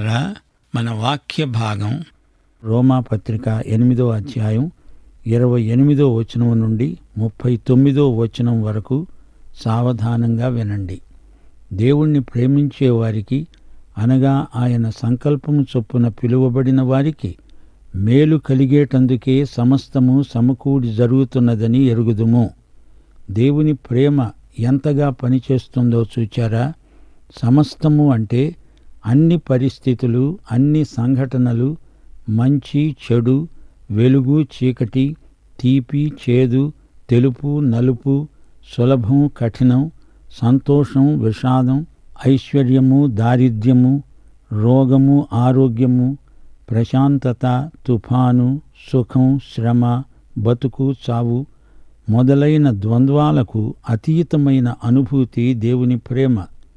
ప్రియులారా మన వాక్య భాగం రోమా పత్రిక ఎనిమిదో అధ్యాయం ఇరవై ఎనిమిదో వచనం నుండి ముప్పై తొమ్మిదో వచనం వరకు సావధానంగా వినండి దేవుణ్ణి ప్రేమించే వారికి అనగా ఆయన సంకల్పము చొప్పున పిలువబడిన వారికి మేలు కలిగేటందుకే సమస్తము సమకూడి జరుగుతున్నదని ఎరుగుదుము దేవుని ప్రేమ ఎంతగా పనిచేస్తుందో చూచారా సమస్తము అంటే అన్ని పరిస్థితులు అన్ని సంఘటనలు మంచి చెడు వెలుగు చీకటి తీపి చేదు తెలుపు నలుపు సులభం కఠినం సంతోషం విషాదం ఐశ్వర్యము దారిద్ర్యము రోగము ఆరోగ్యము ప్రశాంతత తుఫాను సుఖం శ్రమ బతుకు చావు మొదలైన ద్వంద్వాలకు అతీతమైన అనుభూతి దేవుని ప్రేమ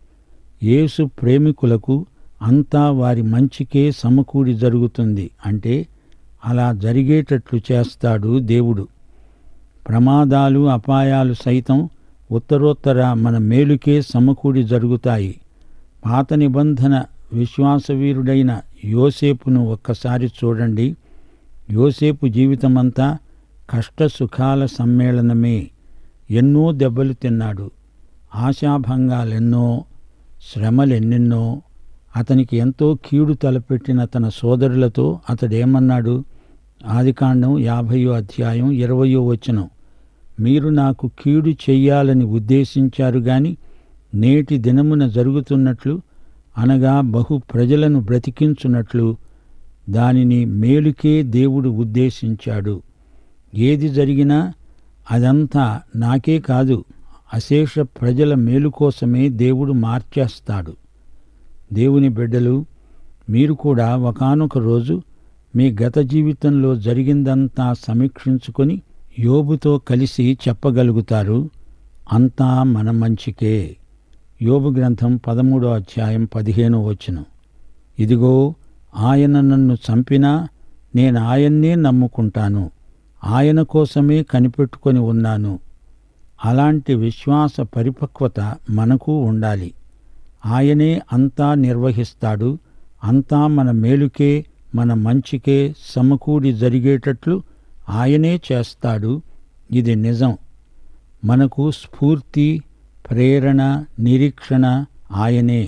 యేసు ప్రేమికులకు అంతా వారి మంచికే సమకూడి జరుగుతుంది అంటే అలా జరిగేటట్లు చేస్తాడు దేవుడు ప్రమాదాలు అపాయాలు సైతం ఉత్తరోత్తర మన మేలుకే సమకూడి జరుగుతాయి పాత నిబంధన విశ్వాసవీరుడైన యోసేపును ఒక్కసారి చూడండి యోసేపు జీవితమంతా కష్టసుఖాల సమ్మేళనమే ఎన్నో దెబ్బలు తిన్నాడు ఆశాభంగాలెన్నో శ్రమలెన్నెన్నో అతనికి ఎంతో కీడు తలపెట్టిన తన సోదరులతో అతడేమన్నాడు ఆదికాండం యాభయో అధ్యాయం ఇరవయో వచనం మీరు నాకు కీడు చెయ్యాలని ఉద్దేశించారు గాని నేటి దినమున జరుగుతున్నట్లు అనగా బహు ప్రజలను బ్రతికించున్నట్లు దానిని మేలుకే దేవుడు ఉద్దేశించాడు ఏది జరిగినా అదంతా నాకే కాదు అశేష ప్రజల మేలు కోసమే దేవుడు మార్చేస్తాడు దేవుని బిడ్డలు మీరు కూడా ఒకానొక రోజు మీ గత జీవితంలో జరిగిందంతా సమీక్షించుకొని యోబుతో కలిసి చెప్పగలుగుతారు అంతా మన మంచికే యోబు గ్రంథం పదమూడో అధ్యాయం పదిహేనో వచనం ఇదిగో ఆయన నన్ను చంపినా నేను ఆయన్నే నమ్ముకుంటాను ఆయన కోసమే కనిపెట్టుకొని ఉన్నాను అలాంటి విశ్వాస పరిపక్వత మనకు ఉండాలి ఆయనే అంతా నిర్వహిస్తాడు అంతా మన మేలుకే మన మంచికే సమకూడి జరిగేటట్లు ఆయనే చేస్తాడు ఇది నిజం మనకు స్ఫూర్తి ప్రేరణ నిరీక్షణ ఆయనే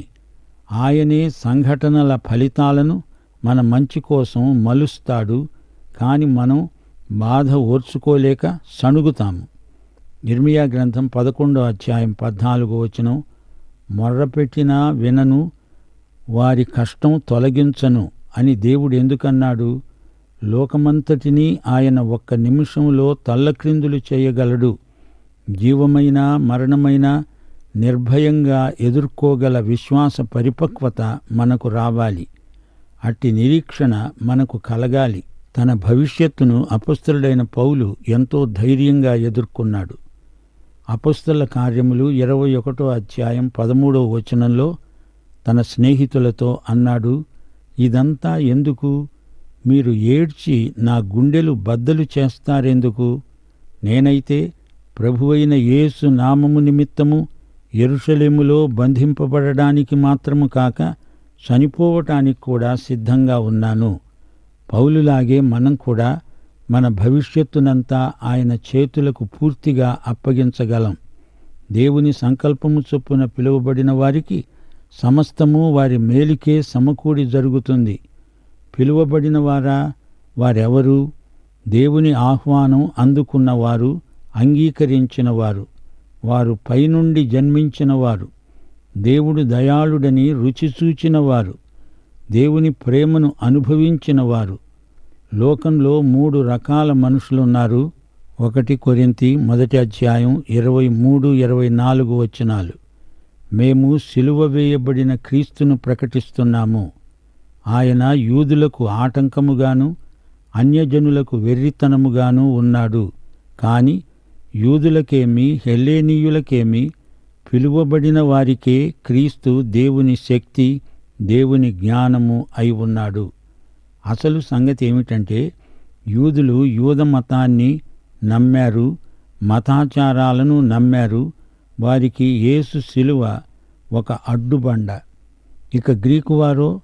ఆయనే సంఘటనల ఫలితాలను మన మంచి కోసం మలుస్తాడు కాని మనం బాధ ఓర్చుకోలేక సణుగుతాము నిర్మియా గ్రంథం పదకొండో అధ్యాయం పద్నాలుగో వచనం మొర్రపెట్టినా వినను వారి కష్టం తొలగించను అని దేవుడు ఎందుకన్నాడు లోకమంతటినీ ఆయన ఒక్క నిమిషంలో తల్లక్రిందులు చేయగలడు జీవమైన మరణమైన నిర్భయంగా ఎదుర్కోగల విశ్వాస పరిపక్వత మనకు రావాలి అట్టి నిరీక్షణ మనకు కలగాలి తన భవిష్యత్తును అపస్తుడైన పౌలు ఎంతో ధైర్యంగా ఎదుర్కొన్నాడు అపస్తుల కార్యములు ఇరవై ఒకటో అధ్యాయం పదమూడో వచనంలో తన స్నేహితులతో అన్నాడు ఇదంతా ఎందుకు మీరు ఏడ్చి నా గుండెలు బద్దలు చేస్తారెందుకు నేనైతే ప్రభువైన యేసు నామము నిమిత్తము ఎరుషలేములో బంధింపబడడానికి మాత్రము కాక చనిపోవటానికి కూడా సిద్ధంగా ఉన్నాను పౌలులాగే మనం కూడా మన భవిష్యత్తునంతా ఆయన చేతులకు పూర్తిగా అప్పగించగలం దేవుని సంకల్పము చొప్పున పిలువబడిన వారికి సమస్తము వారి మేలుకే సమకూడి జరుగుతుంది పిలువబడిన వారా వారెవరు దేవుని ఆహ్వానం అందుకున్నవారు అంగీకరించినవారు వారు పైనుండి జన్మించినవారు దేవుడు దయాళుడని రుచి చూచినవారు దేవుని ప్రేమను అనుభవించినవారు లోకంలో మూడు రకాల మనుషులున్నారు ఒకటి కొరింతి మొదటి అధ్యాయం ఇరవై మూడు ఇరవై నాలుగు వచనాలు మేము సిలువ వేయబడిన క్రీస్తును ప్రకటిస్తున్నాము ఆయన యూదులకు ఆటంకముగాను అన్యజనులకు వెర్రితనముగాను ఉన్నాడు కాని యూదులకేమి హెల్లేనీయులకేమి పిలువబడిన వారికే క్రీస్తు దేవుని శక్తి దేవుని జ్ఞానము అయి ఉన్నాడు అసలు సంగతి ఏమిటంటే యూదులు యూద మతాన్ని నమ్మారు మతాచారాలను నమ్మారు వారికి యేసు శిలువ ఒక అడ్డుబండ ఇక గ్రీకు వారో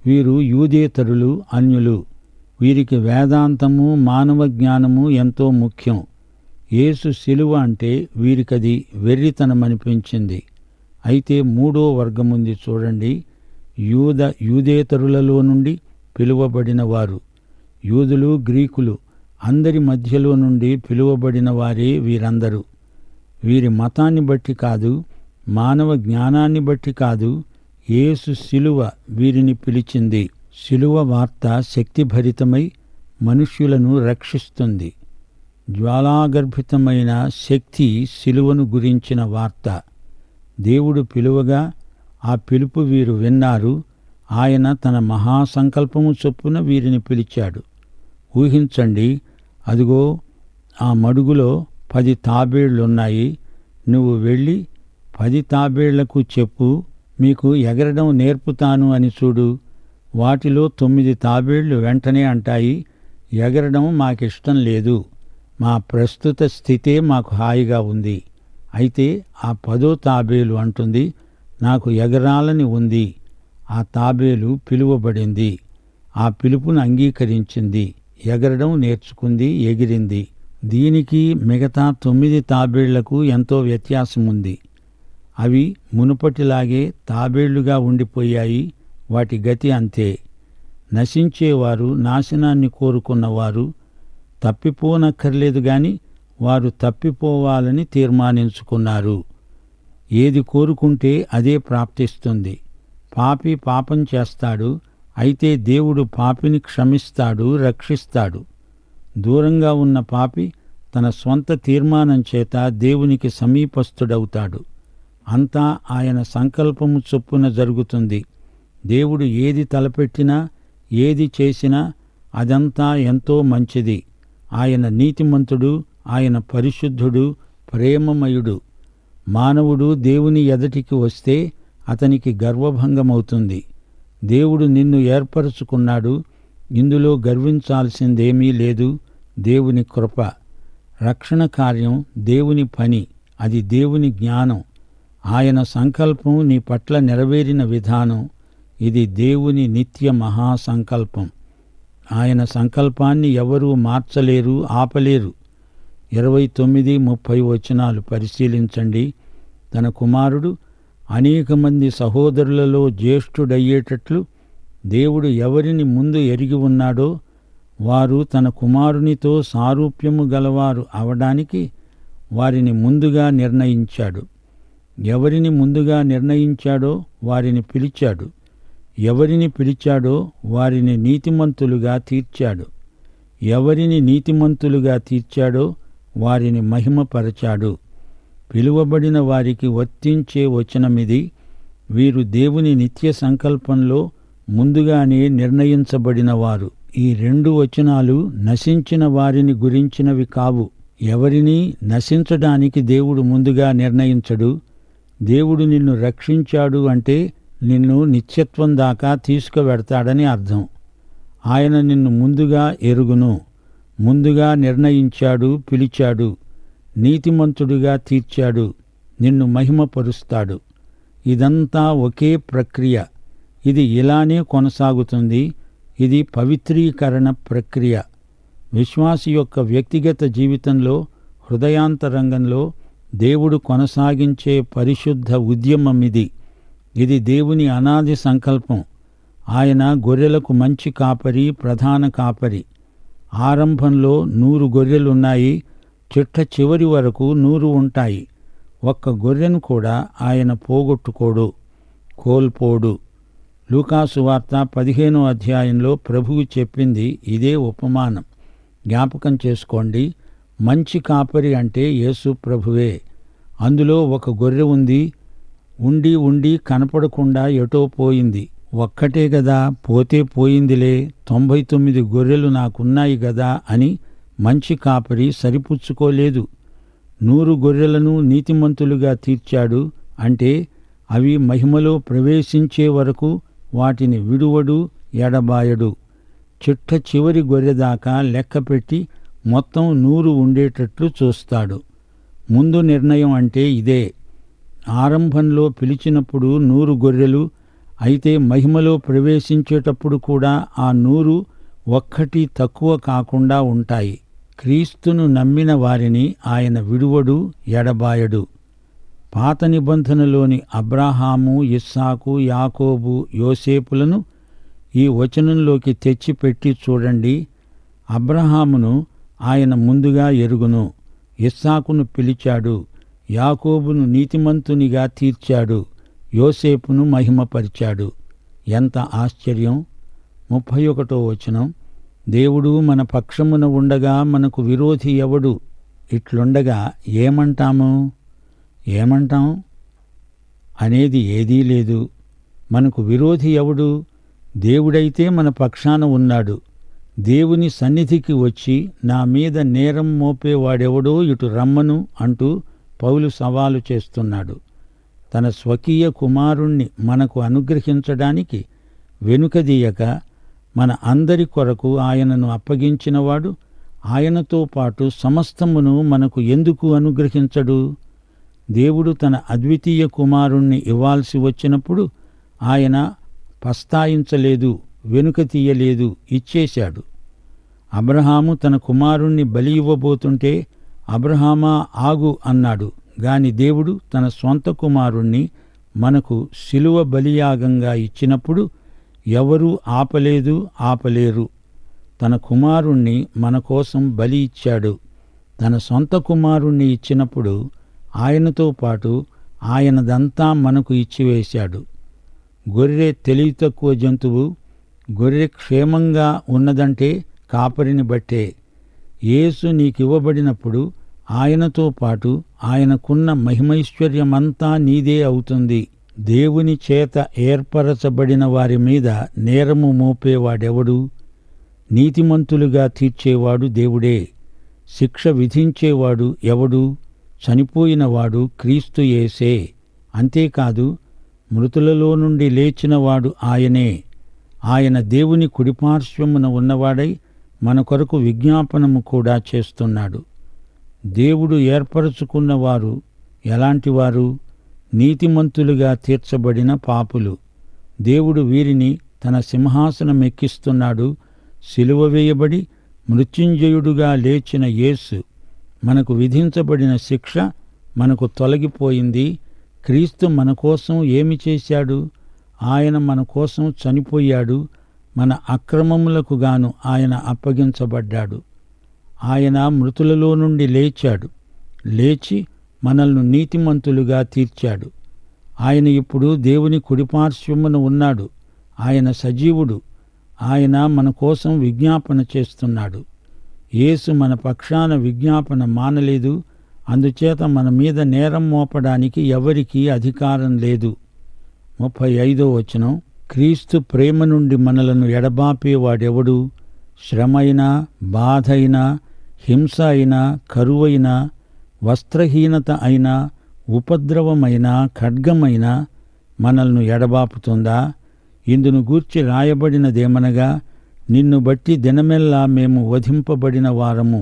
వీరు యూదేతరులు అన్యులు వీరికి వేదాంతము మానవ జ్ఞానము ఎంతో ముఖ్యం యేసు శిలువ అంటే వీరికది వెర్రితనమనిపించింది అయితే మూడో వర్గముంది చూడండి యూద యూదేతరులలో నుండి పిలువబడిన వారు యూదులు గ్రీకులు అందరి మధ్యలో నుండి పిలువబడిన వారే వీరందరూ వీరి మతాన్ని బట్టి కాదు మానవ జ్ఞానాన్ని బట్టి కాదు యేసు శిలువ వీరిని పిలిచింది శిలువ వార్త శక్తిభరితమై మనుష్యులను రక్షిస్తుంది జ్వాలాగర్భితమైన శక్తి శిలువను గురించిన వార్త దేవుడు పిలువగా ఆ పిలుపు వీరు విన్నారు ఆయన తన మహాసంకల్పము చొప్పున వీరిని పిలిచాడు ఊహించండి అదిగో ఆ మడుగులో పది తాబేళ్లున్నాయి నువ్వు వెళ్ళి పది తాబేళ్లకు చెప్పు మీకు ఎగరడం నేర్పుతాను అని చూడు వాటిలో తొమ్మిది తాబేళ్లు వెంటనే అంటాయి ఎగరడం మాకిష్టం లేదు మా ప్రస్తుత స్థితే మాకు హాయిగా ఉంది అయితే ఆ పదో తాబేలు అంటుంది నాకు ఎగరాలని ఉంది ఆ తాబేలు పిలువబడింది ఆ పిలుపును అంగీకరించింది ఎగరడం నేర్చుకుంది ఎగిరింది దీనికి మిగతా తొమ్మిది తాబేళ్లకు ఎంతో వ్యత్యాసం ఉంది అవి మునుపటిలాగే తాబేళ్లుగా ఉండిపోయాయి వాటి గతి అంతే నశించేవారు నాశనాన్ని కోరుకున్నవారు తప్పిపోనక్కర్లేదు గాని వారు తప్పిపోవాలని తీర్మానించుకున్నారు ఏది కోరుకుంటే అదే ప్రాప్తిస్తుంది పాపి పాపం చేస్తాడు అయితే దేవుడు పాపిని క్షమిస్తాడు రక్షిస్తాడు దూరంగా ఉన్న పాపి తన స్వంత తీర్మానం చేత దేవునికి సమీపస్థుడవుతాడు అంతా ఆయన సంకల్పము చొప్పున జరుగుతుంది దేవుడు ఏది తలపెట్టినా ఏది చేసినా అదంతా ఎంతో మంచిది ఆయన నీతిమంతుడు ఆయన పరిశుద్ధుడు ప్రేమమయుడు మానవుడు దేవుని ఎదటికి వస్తే అతనికి గర్వభంగమవుతుంది దేవుడు నిన్ను ఏర్పరచుకున్నాడు ఇందులో గర్వించాల్సిందేమీ లేదు దేవుని కృప రక్షణ కార్యం దేవుని పని అది దేవుని జ్ఞానం ఆయన సంకల్పం నీ పట్ల నెరవేరిన విధానం ఇది దేవుని నిత్య మహాసంకల్పం ఆయన సంకల్పాన్ని ఎవరూ మార్చలేరు ఆపలేరు ఇరవై తొమ్మిది ముప్పై వచనాలు పరిశీలించండి తన కుమారుడు అనేక మంది సహోదరులలో జ్యేష్ఠుడయ్యేటట్లు దేవుడు ఎవరిని ముందు ఎరిగి ఉన్నాడో వారు తన కుమారునితో సారూప్యము గలవారు అవడానికి వారిని ముందుగా నిర్ణయించాడు ఎవరిని ముందుగా నిర్ణయించాడో వారిని పిలిచాడు ఎవరిని పిలిచాడో వారిని నీతిమంతులుగా తీర్చాడు ఎవరిని నీతిమంతులుగా తీర్చాడో వారిని మహిమపరచాడు పిలువబడిన వారికి వర్తించే వచనమిది వీరు దేవుని నిత్య సంకల్పంలో ముందుగానే నిర్ణయించబడిన వారు ఈ రెండు వచనాలు నశించిన వారిని గురించినవి కావు ఎవరిని నశించడానికి దేవుడు ముందుగా నిర్ణయించడు దేవుడు నిన్ను రక్షించాడు అంటే నిన్ను నిత్యత్వం దాకా తీసుకువెడతాడని అర్థం ఆయన నిన్ను ముందుగా ఎరుగును ముందుగా నిర్ణయించాడు పిలిచాడు నీతిమంతుడిగా తీర్చాడు నిన్ను మహిమపరుస్తాడు ఇదంతా ఒకే ప్రక్రియ ఇది ఇలానే కొనసాగుతుంది ఇది పవిత్రీకరణ ప్రక్రియ విశ్వాసి యొక్క వ్యక్తిగత జీవితంలో హృదయాంతరంగంలో దేవుడు కొనసాగించే పరిశుద్ధ ఉద్యమం ఇది ఇది దేవుని అనాది సంకల్పం ఆయన గొర్రెలకు మంచి కాపరి ప్రధాన కాపరి ఆరంభంలో నూరు గొర్రెలున్నాయి చిట్ట చివరి వరకు నూరు ఉంటాయి ఒక్క గొర్రెను కూడా ఆయన పోగొట్టుకోడు కోల్పోడు లూకాసు వార్త పదిహేనో అధ్యాయంలో ప్రభువు చెప్పింది ఇదే ఉపమానం జ్ఞాపకం చేసుకోండి మంచి కాపరి అంటే యేసు ప్రభువే అందులో ఒక గొర్రె ఉంది ఉండి ఉండి కనపడకుండా ఎటో పోయింది ఒక్కటే గదా పోతే పోయిందిలే తొంభై తొమ్మిది గొర్రెలు నాకున్నాయి గదా అని మంచి కాపరి సరిపుచ్చుకోలేదు నూరు గొర్రెలను నీతిమంతులుగా తీర్చాడు అంటే అవి మహిమలో ప్రవేశించే వరకు వాటిని విడువడు ఎడబాయడు చిట్ట చివరి గొర్రెదాకా లెక్కపెట్టి మొత్తం నూరు ఉండేటట్లు చూస్తాడు ముందు నిర్ణయం అంటే ఇదే ఆరంభంలో పిలిచినప్పుడు నూరు గొర్రెలు అయితే మహిమలో ప్రవేశించేటప్పుడు కూడా ఆ నూరు ఒక్కటి తక్కువ కాకుండా ఉంటాయి క్రీస్తును నమ్మిన వారిని ఆయన విడువడు ఎడబాయడు పాత నిబంధనలోని అబ్రాహాము ఇస్సాకు యాకోబు యోసేపులను ఈ వచనంలోకి తెచ్చిపెట్టి చూడండి అబ్రహామును ఆయన ముందుగా ఎరుగును ఇస్సాకును పిలిచాడు యాకోబును నీతిమంతునిగా తీర్చాడు యోసేపును మహిమపరిచాడు ఎంత ఆశ్చర్యం ముప్పై ఒకటో వచనం దేవుడు మన పక్షమున ఉండగా మనకు విరోధి ఎవడు ఇట్లుండగా ఏమంటాము ఏమంటాం అనేది ఏదీ లేదు మనకు విరోధి ఎవడు దేవుడైతే మన పక్షాన ఉన్నాడు దేవుని సన్నిధికి వచ్చి నా మీద నేరం మోపేవాడెవడో ఇటు రమ్మను అంటూ పౌలు సవాలు చేస్తున్నాడు తన స్వకీయ కుమారుణ్ణి మనకు అనుగ్రహించడానికి వెనుకదీయక మన అందరి కొరకు ఆయనను అప్పగించినవాడు ఆయనతో పాటు సమస్తమును మనకు ఎందుకు అనుగ్రహించడు దేవుడు తన అద్వితీయ కుమారుణ్ణి ఇవ్వాల్సి వచ్చినప్పుడు ఆయన పస్తాయించలేదు వెనుక తీయలేదు ఇచ్చేశాడు అబ్రహాము తన కుమారుణ్ణి బలి ఇవ్వబోతుంటే అబ్రహామా ఆగు అన్నాడు గాని దేవుడు తన స్వంత కుమారుణ్ణి మనకు శిలువ బలియాగంగా ఇచ్చినప్పుడు ఎవరూ ఆపలేదు ఆపలేరు తన కుమారుణ్ణి మన కోసం బలి ఇచ్చాడు తన సొంత కుమారుణ్ణి ఇచ్చినప్పుడు ఆయనతో పాటు ఆయనదంతా మనకు ఇచ్చివేశాడు గొర్రె తెలివి తక్కువ జంతువు గొర్రె క్షేమంగా ఉన్నదంటే కాపరిని బట్టే యేసు నీకివ్వబడినప్పుడు ఆయనతో పాటు ఆయనకున్న మహిమైశ్వర్యమంతా నీదే అవుతుంది దేవుని చేత ఏర్పరచబడిన వారి మీద నేరము మోపేవాడెవడు నీతిమంతులుగా తీర్చేవాడు దేవుడే శిక్ష విధించేవాడు ఎవడు చనిపోయినవాడు క్రీస్తు యేసే అంతేకాదు మృతులలో నుండి లేచినవాడు ఆయనే ఆయన దేవుని కుడిపార్శ్వమున ఉన్నవాడై మన కొరకు విజ్ఞాపనము కూడా చేస్తున్నాడు దేవుడు ఏర్పరచుకున్నవారు ఎలాంటివారు నీతిమంతులుగా తీర్చబడిన పాపులు దేవుడు వీరిని తన సింహాసనం ఎక్కిస్తున్నాడు సిలువ వేయబడి మృత్యుంజయుడుగా లేచిన యేసు మనకు విధించబడిన శిక్ష మనకు తొలగిపోయింది క్రీస్తు మన కోసం ఏమి చేశాడు ఆయన మన కోసం చనిపోయాడు మన అక్రమములకు గాను ఆయన అప్పగించబడ్డాడు ఆయన మృతులలో నుండి లేచాడు లేచి మనల్ని నీతిమంతులుగా తీర్చాడు ఆయన ఇప్పుడు దేవుని కుడిపార్శ్వమున ఉన్నాడు ఆయన సజీవుడు ఆయన మన కోసం విజ్ఞాపన చేస్తున్నాడు యేసు మన పక్షాన విజ్ఞాపన మానలేదు అందుచేత మన మీద నేరం మోపడానికి ఎవరికీ అధికారం లేదు ముప్పై ఐదో వచనం క్రీస్తు ప్రేమ నుండి మనలను ఎడబాపేవాడెవడు శ్రమైనా బాధైనా హింస అయినా కరువైనా వస్త్రహీనత అయినా ఉపద్రవమైన ఖడ్గమైన మనల్ని ఎడబాపుతుందా ఇందును గూర్చి రాయబడినదేమనగా నిన్ను బట్టి దినమెల్లా మేము వధింపబడిన వారము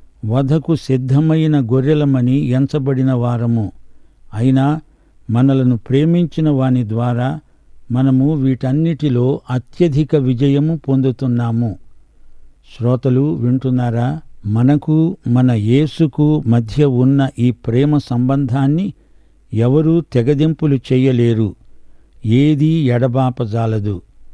వధకు సిద్ధమైన గొర్రెలమని ఎంచబడిన వారము అయినా మనలను ప్రేమించిన వాని ద్వారా మనము వీటన్నిటిలో అత్యధిక విజయము పొందుతున్నాము శ్రోతలు వింటున్నారా మనకు మన యేసుకు మధ్య ఉన్న ఈ ప్రేమ సంబంధాన్ని ఎవరూ తెగదింపులు చెయ్యలేరు ఏదీ ఎడబాపజాలదు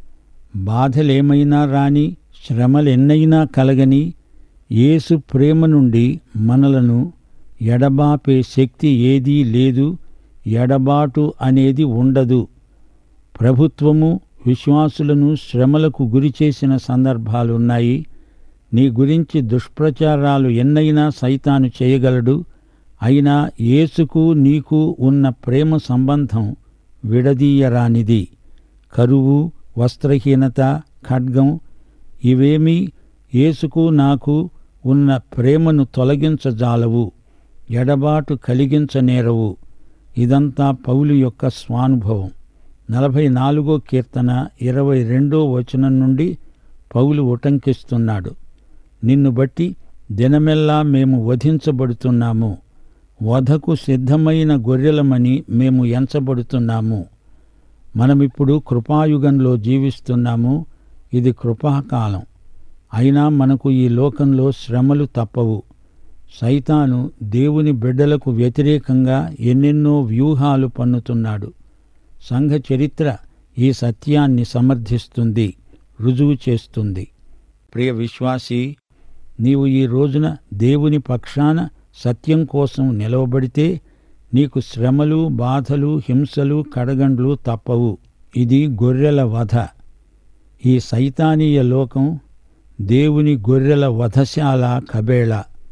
బాధలేమైనా రాని శ్రమలెన్నైనా కలగని యేసు ప్రేమ నుండి మనలను ఎడబాపే శక్తి ఏదీ లేదు ఎడబాటు అనేది ఉండదు ప్రభుత్వము విశ్వాసులను శ్రమలకు గురిచేసిన సందర్భాలున్నాయి నీ గురించి దుష్ప్రచారాలు ఎన్నైనా సైతాను చేయగలడు అయినా యేసుకు నీకు ఉన్న ప్రేమ సంబంధం విడదీయరానిది కరువు వస్త్రహీనత ఖడ్గం ఇవేమీ యేసుకు నాకు ఉన్న ప్రేమను తొలగించజాలవు ఎడబాటు కలిగించనేరవు ఇదంతా పౌలు యొక్క స్వానుభవం నలభై నాలుగో కీర్తన ఇరవై రెండో వచనం నుండి పౌలు ఉటంకిస్తున్నాడు నిన్ను బట్టి దినమెల్లా మేము వధించబడుతున్నాము వధకు సిద్ధమైన గొర్రెలమని మేము ఎంచబడుతున్నాము మనమిప్పుడు కృపాయుగంలో జీవిస్తున్నాము ఇది కృపాకాలం అయినా మనకు ఈ లోకంలో శ్రమలు తప్పవు సైతాను దేవుని బిడ్డలకు వ్యతిరేకంగా ఎన్నెన్నో వ్యూహాలు పన్నుతున్నాడు సంఘ చరిత్ర ఈ సత్యాన్ని సమర్థిస్తుంది రుజువు చేస్తుంది ప్రియ విశ్వాసి నీవు ఈ రోజున దేవుని పక్షాన సత్యం కోసం నిలవబడితే నీకు శ్రమలు బాధలు హింసలు కడగండ్లు తప్పవు ఇది గొర్రెల వధ ఈ సైతానీయ లోకం దేవుని గొర్రెల వధశాల కబేళ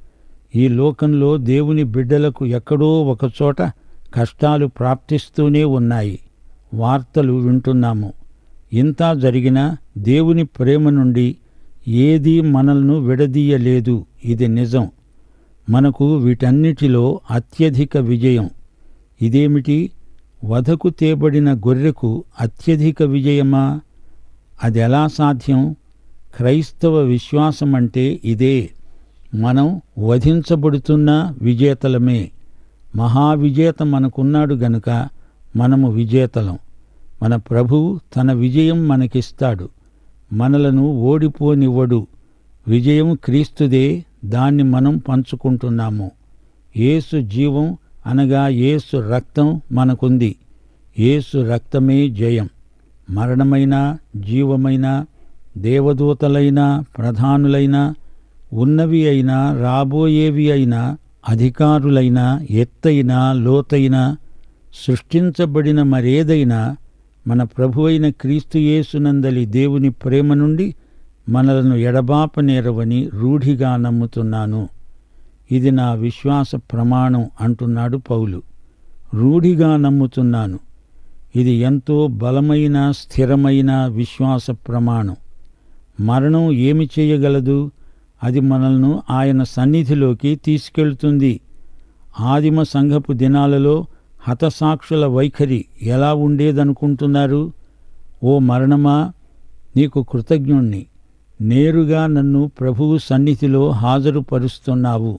ఈ లోకంలో దేవుని బిడ్డలకు ఎక్కడో ఒకచోట కష్టాలు ప్రాప్తిస్తూనే ఉన్నాయి వార్తలు వింటున్నాము ఇంతా జరిగినా దేవుని ప్రేమ నుండి ఏదీ మనల్ని విడదీయలేదు ఇది నిజం మనకు వీటన్నిటిలో అత్యధిక విజయం ఇదేమిటి వధకు తేబడిన గొర్రెకు అత్యధిక విజయమా అది ఎలా సాధ్యం క్రైస్తవ విశ్వాసం అంటే ఇదే మనం వధించబడుతున్న విజేతలమే మహావిజేత మనకున్నాడు గనుక మనము విజేతలం మన ప్రభువు తన విజయం మనకిస్తాడు మనలను ఓడిపోనివ్వడు విజయం క్రీస్తుదే దాన్ని మనం పంచుకుంటున్నాము యేసు జీవం అనగా యేసు రక్తం మనకుంది యేసు రక్తమే జయం మరణమైన జీవమైన దేవదూతలైనా ప్రధానులైనా ఉన్నవి అయినా రాబోయేవి అయినా అధికారులైనా ఎత్తైన లోతైన సృష్టించబడిన మరేదైనా మన ప్రభువైన క్రీస్తు యేసునందలి దేవుని ప్రేమ నుండి మనలను ఎడబాపనేరవని రూఢిగా నమ్ముతున్నాను ఇది నా విశ్వాస ప్రమాణం అంటున్నాడు పౌలు రూఢిగా నమ్ముతున్నాను ఇది ఎంతో బలమైన స్థిరమైన విశ్వాస ప్రమాణం మరణం ఏమి చేయగలదు అది మనల్ని ఆయన సన్నిధిలోకి తీసుకెళ్తుంది ఆదిమ సంఘపు దినాలలో హతసాక్షుల వైఖరి ఎలా ఉండేదనుకుంటున్నారు ఓ మరణమా నీకు కృతజ్ఞుణ్ణి నేరుగా నన్ను ప్రభువు సన్నిధిలో హాజరుపరుస్తున్నావు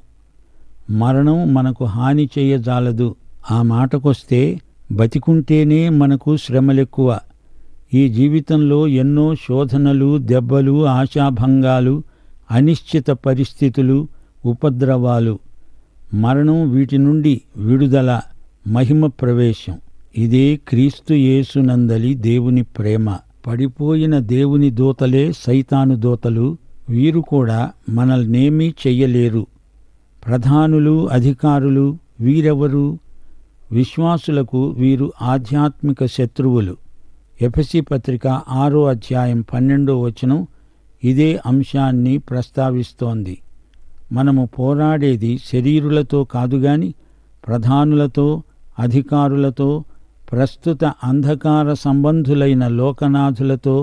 మరణం మనకు హాని చేయజాలదు ఆ మాటకొస్తే బతికుంటేనే మనకు శ్రమలెక్కువ ఈ జీవితంలో ఎన్నో శోధనలు దెబ్బలు ఆశాభంగాలు అనిశ్చిత పరిస్థితులు ఉపద్రవాలు మరణం వీటి నుండి విడుదల మహిమ ప్రవేశం ఇదే క్రీస్తు యేసునందలి దేవుని ప్రేమ పడిపోయిన దేవుని దూతలే సైతాను దూతలు వీరు కూడా మనల్నేమీ చెయ్యలేరు ప్రధానులు అధికారులు వీరెవరు విశ్వాసులకు వీరు ఆధ్యాత్మిక శత్రువులు ఎఫసి పత్రిక ఆరో అధ్యాయం పన్నెండో వచనం ఇదే అంశాన్ని ప్రస్తావిస్తోంది మనము పోరాడేది శరీరులతో కాదుగాని ప్రధానులతో అధికారులతో ప్రస్తుత అంధకార సంబంధులైన లోకనాథులతో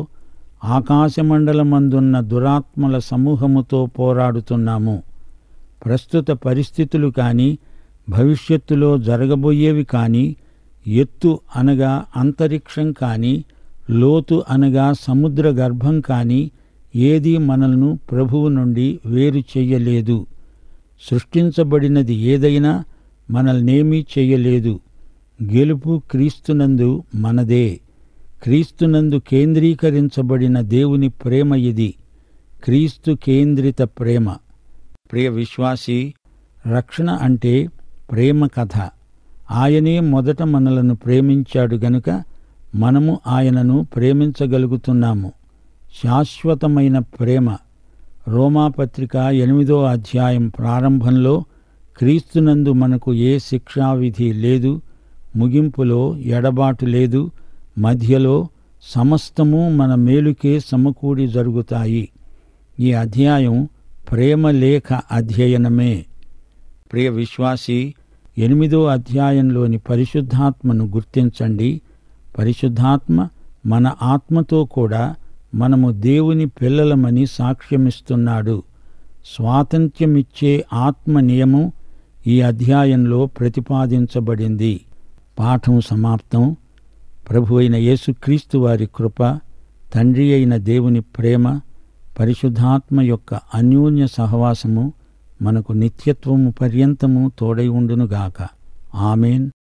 ఆకాశమండలమందున్న దురాత్మల సమూహముతో పోరాడుతున్నాము ప్రస్తుత పరిస్థితులు కానీ భవిష్యత్తులో జరగబోయేవి కానీ ఎత్తు అనగా అంతరిక్షం కానీ లోతు అనగా సముద్ర గర్భం కానీ ఏదీ మనల్ని ప్రభువు నుండి వేరు చెయ్యలేదు సృష్టించబడినది ఏదైనా మనల్నేమీ చెయ్యలేదు గెలుపు క్రీస్తునందు మనదే క్రీస్తునందు కేంద్రీకరించబడిన దేవుని ప్రేమ ఇది క్రీస్తు కేంద్రిత ప్రేమ ప్రియ విశ్వాసి రక్షణ అంటే ప్రేమ కథ ఆయనే మొదట మనలను ప్రేమించాడు గనుక మనము ఆయనను ప్రేమించగలుగుతున్నాము శాశ్వతమైన ప్రేమ రోమాపత్రిక ఎనిమిదో అధ్యాయం ప్రారంభంలో క్రీస్తునందు మనకు ఏ శిక్షావిధి లేదు ముగింపులో ఎడబాటు లేదు మధ్యలో సమస్తము మన మేలుకే సమకూడి జరుగుతాయి ఈ అధ్యాయం ప్రేమలేఖ అధ్యయనమే ప్రియ విశ్వాసి ఎనిమిదో అధ్యాయంలోని పరిశుద్ధాత్మను గుర్తించండి పరిశుద్ధాత్మ మన ఆత్మతో కూడా మనము దేవుని పిల్లలమని సాక్ష్యమిస్తున్నాడు స్వాతంత్ర్యమిచ్చే ఆత్మ నియమం ఈ అధ్యాయంలో ప్రతిపాదించబడింది పాఠం సమాప్తం ప్రభు అయిన యేసుక్రీస్తు వారి కృప తండ్రి అయిన దేవుని ప్రేమ పరిశుద్ధాత్మ యొక్క అన్యోన్య సహవాసము మనకు నిత్యత్వము పర్యంతము తోడై ఉండునుగాక ఆమెన్